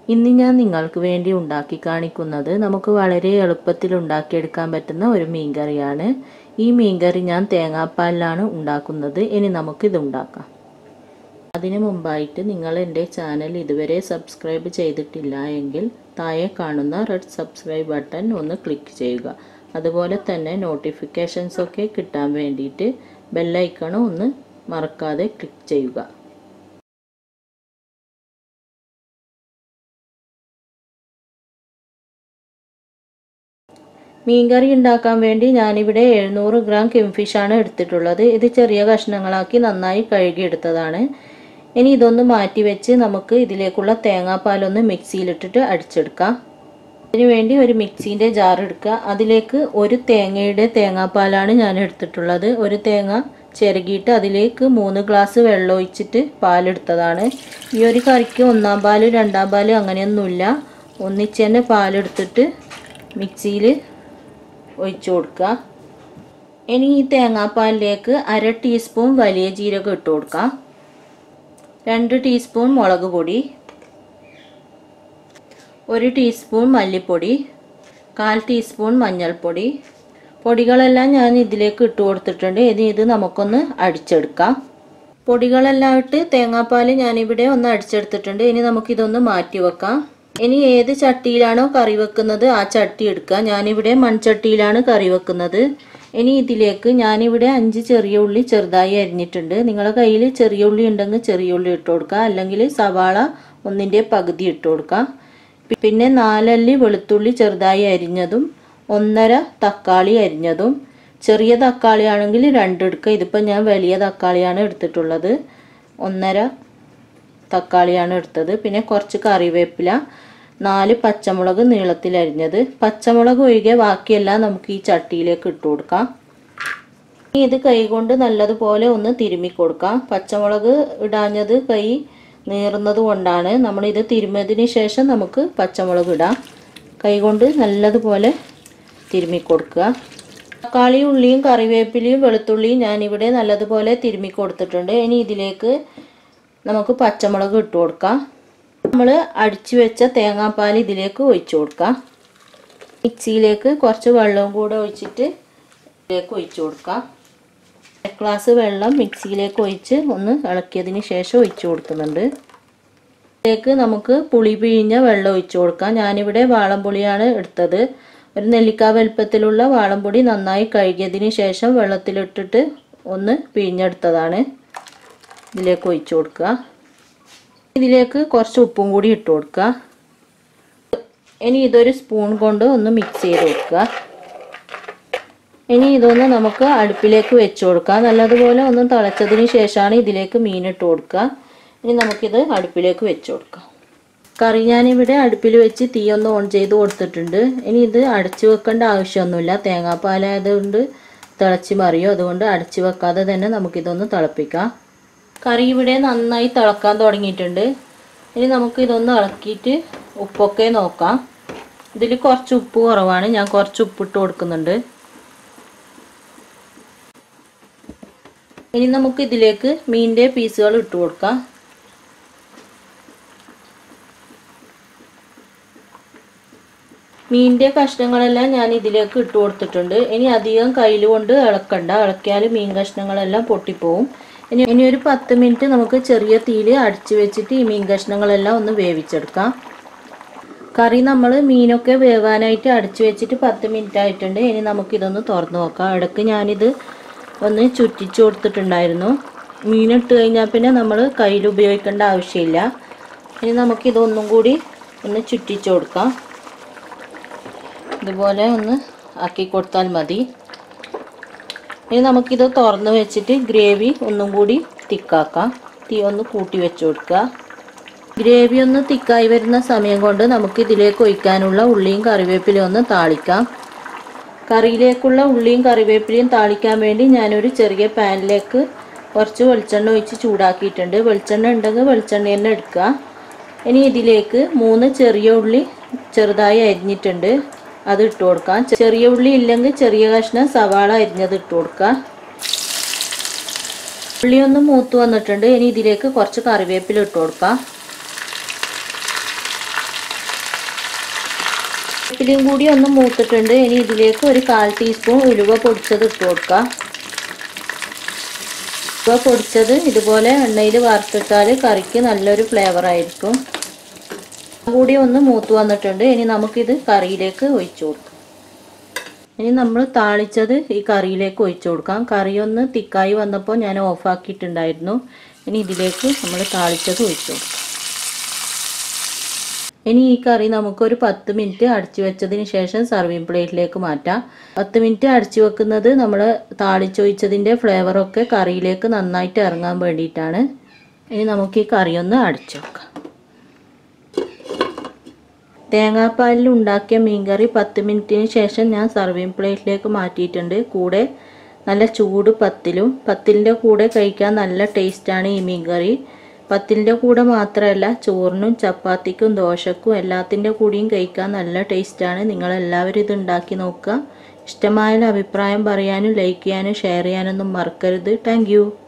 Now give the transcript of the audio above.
ഇന്ന് ഞാൻ നിങ്ങൾക്ക് വേണ്ടി ഉണ്ടാക്കി കാണിക്കുന്നത് നമുക്ക് വളരെ എളുപ്പത്തിൽ ഉണ്ടാക്കിയെടുക്കാൻ പറ്റുന്ന ഒരു മീൻകറിയാണ് ഈ മീൻകറി ഞാൻ തേങ്ങാപ്പാലിലാണ് ഉണ്ടാക്കുന്നത് ഇനി നമുക്കിത് ഉണ്ടാക്കാം അതിനു മുമ്പായിട്ട് നിങ്ങൾ എൻ്റെ ചാനൽ ഇതുവരെ സബ്സ്ക്രൈബ് ചെയ്തിട്ടില്ല എങ്കിൽ താഴെ കാണുന്ന റെഡ് സബ്സ്ക്രൈബ് ബട്ടൺ ഒന്ന് ക്ലിക്ക് ചെയ്യുക അതുപോലെ തന്നെ നോട്ടിഫിക്കേഷൻസ് ഒക്കെ കിട്ടാൻ വേണ്ടിയിട്ട് ബെല്ലൈക്കണും ഒന്ന് മറക്കാതെ ക്ലിക്ക് ചെയ്യുക മീൻകറി ഉണ്ടാക്കാൻ വേണ്ടി ഞാനിവിടെ എഴുന്നൂറ് ഗ്രാം കിംഫിഷാണ് എടുത്തിട്ടുള്ളത് ഇത് ചെറിയ കഷ്ണങ്ങളാക്കി നന്നായി കഴുകിയെടുത്തതാണ് ഇനി ഇതൊന്ന് മാറ്റി വെച്ച് നമുക്ക് ഇതിലേക്കുള്ള തേങ്ങാപ്പാലൊന്ന് മിക്സിയിലിട്ടിട്ട് അടിച്ചെടുക്കാം അതിനു വേണ്ടി ഒരു മിക്സീൻ്റെ ജാർ എടുക്കുക അതിലേക്ക് ഒരു തേങ്ങയുടെ തേങ്ങാപ്പാലാണ് ഞാൻ എടുത്തിട്ടുള്ളത് ഒരു തേങ്ങ ചിരകിയിട്ട് അതിലേക്ക് മൂന്ന് ഗ്ലാസ് വെള്ളം ഒഴിച്ചിട്ട് പാലെടുത്തതാണ് ഈ ഒരു കറിക്ക് ഒന്നാം പാല് രണ്ടാം പാല് അങ്ങനെയൊന്നുമില്ല ഒന്നിച്ച് തന്നെ പാലെടുത്തിട്ട് മിക്സിയിൽ ഒഴിച്ചു കൊടുക്കുക ഇനി ഈ തേങ്ങാപ്പാലിലേക്ക് അര ടീസ്പൂൺ വലിയ ജീരകം ഇട്ട് കൊടുക്കാം രണ്ട് ടീസ്പൂൺ മുളക് പൊടി ഒരു ടീസ്പൂൺ മല്ലിപ്പൊടി കാൽ ടീസ്പൂൺ മഞ്ഞൾപ്പൊടി പൊടികളെല്ലാം ഞാൻ ഇതിലേക്ക് ഇട്ട് കൊടുത്തിട്ടുണ്ട് ഇനി ഇത് നമുക്കൊന്ന് അടിച്ചെടുക്കാം പൊടികളെല്ലാം ഇട്ട് തേങ്ങാപ്പാൽ ഞാനിവിടെ ഒന്ന് അടിച്ചെടുത്തിട്ടുണ്ട് ഇനി നമുക്കിതൊന്ന് മാറ്റി വെക്കാം ഇനി ഏത് ചട്ടിയിലാണോ കറി വെക്കുന്നത് ആ ചട്ടി എടുക്കുക ഞാനിവിടെ മൺചട്ടിയിലാണ് കറി വെക്കുന്നത് ഇനി ഇതിലേക്ക് ഞാനിവിടെ അഞ്ച് ചെറിയ ഉള്ളി ചെറുതായി അരിഞ്ഞിട്ടുണ്ട് നിങ്ങളുടെ കയ്യിൽ ചെറിയ ഉള്ളി ഉണ്ടെങ്കിൽ ചെറിയ ഉള്ളി ഇട്ട് കൊടുക്കുക അല്ലെങ്കിൽ സവാള ഒന്നിൻ്റെ പകുതി ഇട്ട് കൊടുക്കുക പിന്നെ നാലല്ലി വെളുത്തുള്ളി ചെറുതായി അരിഞ്ഞതും ഒന്നര തക്കാളി അരിഞ്ഞതും ചെറിയ തക്കാളി ആണെങ്കിൽ രണ്ടെടുക്കുക ഇതിപ്പോൾ ഞാൻ വലിയ തക്കാളിയാണ് എടുത്തിട്ടുള്ളത് ഒന്നര തക്കാളിയാണ് എടുത്തത് പിന്നെ കുറച്ച് കറിവേപ്പില നാല് പച്ചമുളക് നീളത്തിൽ അരിഞ്ഞത് പച്ചമുളക് ഒഴികെ ബാക്കിയെല്ലാം നമുക്ക് ഈ ചട്ടിയിലേക്ക് ഇട്ട് കൊടുക്കാം ഇത് കൈ കൊണ്ട് നല്ലതുപോലെ ഒന്ന് തിരുമ്മി കൊടുക്കാം പച്ചമുളക് ഇടാഞ്ഞത് കൈ നീറുന്നത് കൊണ്ടാണ് നമ്മളിത് തിരുമ്മതിന് ശേഷം നമുക്ക് പച്ചമുളക് ഇടാം കൈ കൊണ്ട് നല്ലതുപോലെ തിരുമ്മി കൊടുക്കുക തക്കാളി ഉള്ളിയും കറിവേപ്പിലയും വെളുത്തുള്ളിയും ഞാനിവിടെ നല്ലതുപോലെ തിരുമ്മി കൊടുത്തിട്ടുണ്ട് ഇനി ഇതിലേക്ക് നമുക്ക് പച്ചമുളക് ഇട്ട് കൊടുക്കാം നമ്മൾ അടിച്ചു വെച്ച തേങ്ങാപ്പാൽ ഇതിലേക്ക് ഒഴിച്ചു കൊടുക്കാം മിക്സിയിലേക്ക് കുറച്ച് വെള്ളവും കൂടെ ഒഴിച്ചിട്ട് ഇതിലേക്ക് ഒഴിച്ചു കൊടുക്കാം ഗ്ലാസ് വെള്ളം മിക്സിയിലേക്ക് ഒഴിച്ച് ഒന്ന് ഇളക്കിയതിന് ശേഷം ഒഴിച്ചു കൊടുക്കുന്നുണ്ട് ഇതിലേക്ക് നമുക്ക് പുളി പിഴിഞ്ഞ വെള്ളം ഒഴിച്ചു കൊടുക്കാം ഞാനിവിടെ വാളംപുളിയാണ് എടുത്തത് ഒരു നെല്ലിക്ക വലുപ്പത്തിലുള്ള വാളംപൊടി നന്നായി കഴുകിയതിന് ശേഷം വെള്ളത്തിലിട്ടിട്ട് ഒന്ന് പിഴിഞ്ഞെടുത്തതാണ് ഇതിലേക്ക് ഒഴിച്ചു കൊടുക്കുക ഇതിലേക്ക് കുറച്ച് ഉപ്പും കൂടി ഇട്ട് കൊടുക്കുക ഇനി ഇതൊരു സ്പൂൺ കൊണ്ട് ഒന്ന് മിക്സ് ചെയ്ത് കൊടുക്കുക ഇനി ഇതൊന്ന് നമുക്ക് അടുപ്പിലേക്ക് വെച്ച് കൊടുക്കാം നല്ലതുപോലെ ഒന്ന് തിളച്ചതിന് ശേഷമാണ് ഇതിലേക്ക് മീനിട്ട് കൊടുക്കുക ഇനി നമുക്കിത് അടുപ്പിലേക്ക് വെച്ച് കൊടുക്കാം കറി ഞാനിവിടെ അടുപ്പിൽ വെച്ച് തീ ഒന്ന് ഓൺ ചെയ്ത് കൊടുത്തിട്ടുണ്ട് ഇനി ഇത് അടച്ചു വെക്കേണ്ട ആവശ്യമൊന്നുമില്ല തേങ്ങാപ്പാലായതുകൊണ്ട് തിളച്ച് മറിയോ അതുകൊണ്ട് അടച്ചു വെക്കാതെ തന്നെ നമുക്കിതൊന്ന് തിളപ്പിക്കാം കറി ഇവിടെ നന്നായി തിളക്കാൻ തുടങ്ങിയിട്ടുണ്ട് ഇനി നമുക്ക് ഇതൊന്ന് ഇളക്കിയിട്ട് ഉപ്പൊക്കെ നോക്കാം ഇതിൽ കുറച്ച് ഉപ്പ് കുറവാണ് ഞാൻ കുറച്ച് ഉപ്പിട്ട് കൊടുക്കുന്നുണ്ട് ഇനി നമുക്ക് ഇതിലേക്ക് മീനിൻ്റെ പീസുകൾ ഇട്ട് കൊടുക്കാം മീനിൻ്റെ കഷ്ണങ്ങളെല്ലാം ഞാൻ ഇതിലേക്ക് ഇട്ട് കൊടുത്തിട്ടുണ്ട് ഇനി അധികം കയ്യിൽ കൊണ്ട് ഇളക്കണ്ട ഇളക്കിയാൽ മീൻ കഷ്ണങ്ങളെല്ലാം പൊട്ടിപ്പോവും ഇനി ഇനി ഒരു പത്ത് മിനിറ്റ് നമുക്ക് ചെറിയ തീയിൽ അടിച്ചു വെച്ചിട്ട് ഈ മീൻ കഷ്ണങ്ങളെല്ലാം ഒന്ന് വേവിച്ചെടുക്കാം കറി നമ്മൾ മീനൊക്കെ വേവാനായിട്ട് അടിച്ചു വെച്ചിട്ട് പത്ത് മിനിറ്റ് ആയിട്ടുണ്ട് ഇനി നമുക്കിതൊന്ന് തുറന്ന് നോക്കാം ഇടയ്ക്ക് ഞാനിത് ഒന്ന് ചുറ്റിച്ചു കൊടുത്തിട്ടുണ്ടായിരുന്നു മീനിട്ട് കഴിഞ്ഞാൽ പിന്നെ നമ്മൾ കയ്യിൽ ഉപയോഗിക്കേണ്ട ആവശ്യമില്ല ഇനി നമുക്കിതൊന്നും കൂടി ഒന്ന് ചുറ്റിച്ചു കൊടുക്കാം ഇതുപോലെ ഒന്ന് ആക്കി കൊടുത്താൽ മതി ഇനി നമുക്കിത് തുറന്ന് വെച്ചിട്ട് ഗ്രേവി ഒന്നും കൂടി തിക്കാക്കാം തീ ഒന്ന് കൂട്ടി വെച്ച് കൊടുക്കുക ഗ്രേവി ഒന്ന് തിക്കായി വരുന്ന സമയം കൊണ്ട് നമുക്ക് ഇതിലേക്ക് ഒഴിക്കാനുള്ള ഉള്ളിയും കറിവേപ്പിലയും ഒന്ന് താളിക്കാം കറിയിലേക്കുള്ള ഉള്ളിയും കറിവേപ്പിലയും താളിക്കാൻ വേണ്ടി ഞാനൊരു ചെറിയ പാനിലേക്ക് കുറച്ച് വെളിച്ചെണ്ണ ഒഴിച്ച് ചൂടാക്കിയിട്ടുണ്ട് വെളിച്ചെണ്ണ ഉണ്ടെങ്കിൽ വെളിച്ചെണ്ണ തന്നെ എടുക്കുക ഇനി ഇതിലേക്ക് മൂന്ന് ചെറിയ ഉള്ളി ചെറുതായി അരിഞ്ഞിട്ടുണ്ട് അത് ഇട്ട് കൊടുക്കാം ചെറിയ ഉള്ളി ഇല്ലെങ്കിൽ ചെറിയ കഷ്ണം സവാള അരിഞ്ഞത് ഇട്ട് കൊടുക്കുക ഉള്ളി ഒന്ന് മൂത്ത് വന്നിട്ടുണ്ട് ഇനി ഇതിലേക്ക് കുറച്ച് കറിവേപ്പില ഇട്ട് കൊടുക്കാം വേപ്പിലയും കൂടി ഒന്ന് മൂത്തിട്ടുണ്ട് ഇനി ഇതിലേക്ക് ഒരു കാൽ ടീസ്പൂൺ ഉലുവ പൊടിച്ചത് ഇട്ട് കൊടുക്കാം ഉലുവ പൊടിച്ചത് ഇതുപോലെ എണ്ണയിൽ വറുത്തിട്ടാൽ കറിക്ക് നല്ലൊരു ഫ്ലേവർ ആയിരിക്കും കൂടി ഒന്ന് മൂത്ത് വന്നിട്ടുണ്ട് ഇനി നമുക്കിത് കറിയിലേക്ക് ഒഴിച്ചു കൊടുക്കാം ഇനി നമ്മൾ താളിച്ചത് ഈ കറിയിലേക്ക് ഒഴിച്ചു കൊടുക്കാം കറി ഒന്ന് തിക്കായി വന്നപ്പോൾ ഞാൻ ഓഫാക്കിയിട്ടുണ്ടായിരുന്നു ഇനി ഇതിലേക്ക് നമ്മൾ താളിച്ചത് ഒഴിച്ചു കൊടുക്കാം ഇനി ഈ കറി നമുക്കൊരു പത്ത് മിനിറ്റ് അടച്ചു വെച്ചതിന് ശേഷം സർവിങ് പ്ലേറ്റിലേക്ക് മാറ്റാം പത്ത് മിനിറ്റ് അടച്ചു വെക്കുന്നത് നമ്മൾ താളിച്ചൊഴിച്ചതിൻ്റെ ഫ്ലേവറൊക്കെ കറിയിലേക്ക് നന്നായിട്ട് ഇറങ്ങാൻ വേണ്ടിയിട്ടാണ് ഇനി നമുക്ക് ഈ കറി ഒന്ന് അടച്ചു വെക്കാം തേങ്ങാപ്പാലിൽ ഉണ്ടാക്കിയ മീൻകറി പത്ത് മിനിറ്റിന് ശേഷം ഞാൻ സർവിങ് പ്ലേറ്റിലേക്ക് മാറ്റിയിട്ടുണ്ട് കൂടെ നല്ല ചൂട് പത്തിലും പത്തിലിൻ്റെ കൂടെ കഴിക്കാൻ നല്ല ടേസ്റ്റാണ് ഈ മീൻകറി പത്തിലിൻ്റെ കൂടെ മാത്രമല്ല ചോറിനും ചപ്പാത്തിക്കും ദോശക്കും എല്ലാത്തിൻ്റെ കൂടിയും കഴിക്കാൻ നല്ല ടേസ്റ്റാണ് നിങ്ങളെല്ലാവരും ഇത് ഉണ്ടാക്കി നോക്കുക ഇഷ്ടമായ അഭിപ്രായം പറയാനും ലൈക്ക് ചെയ്യാനും ഷെയർ ചെയ്യാനൊന്നും മറക്കരുത് താങ്ക്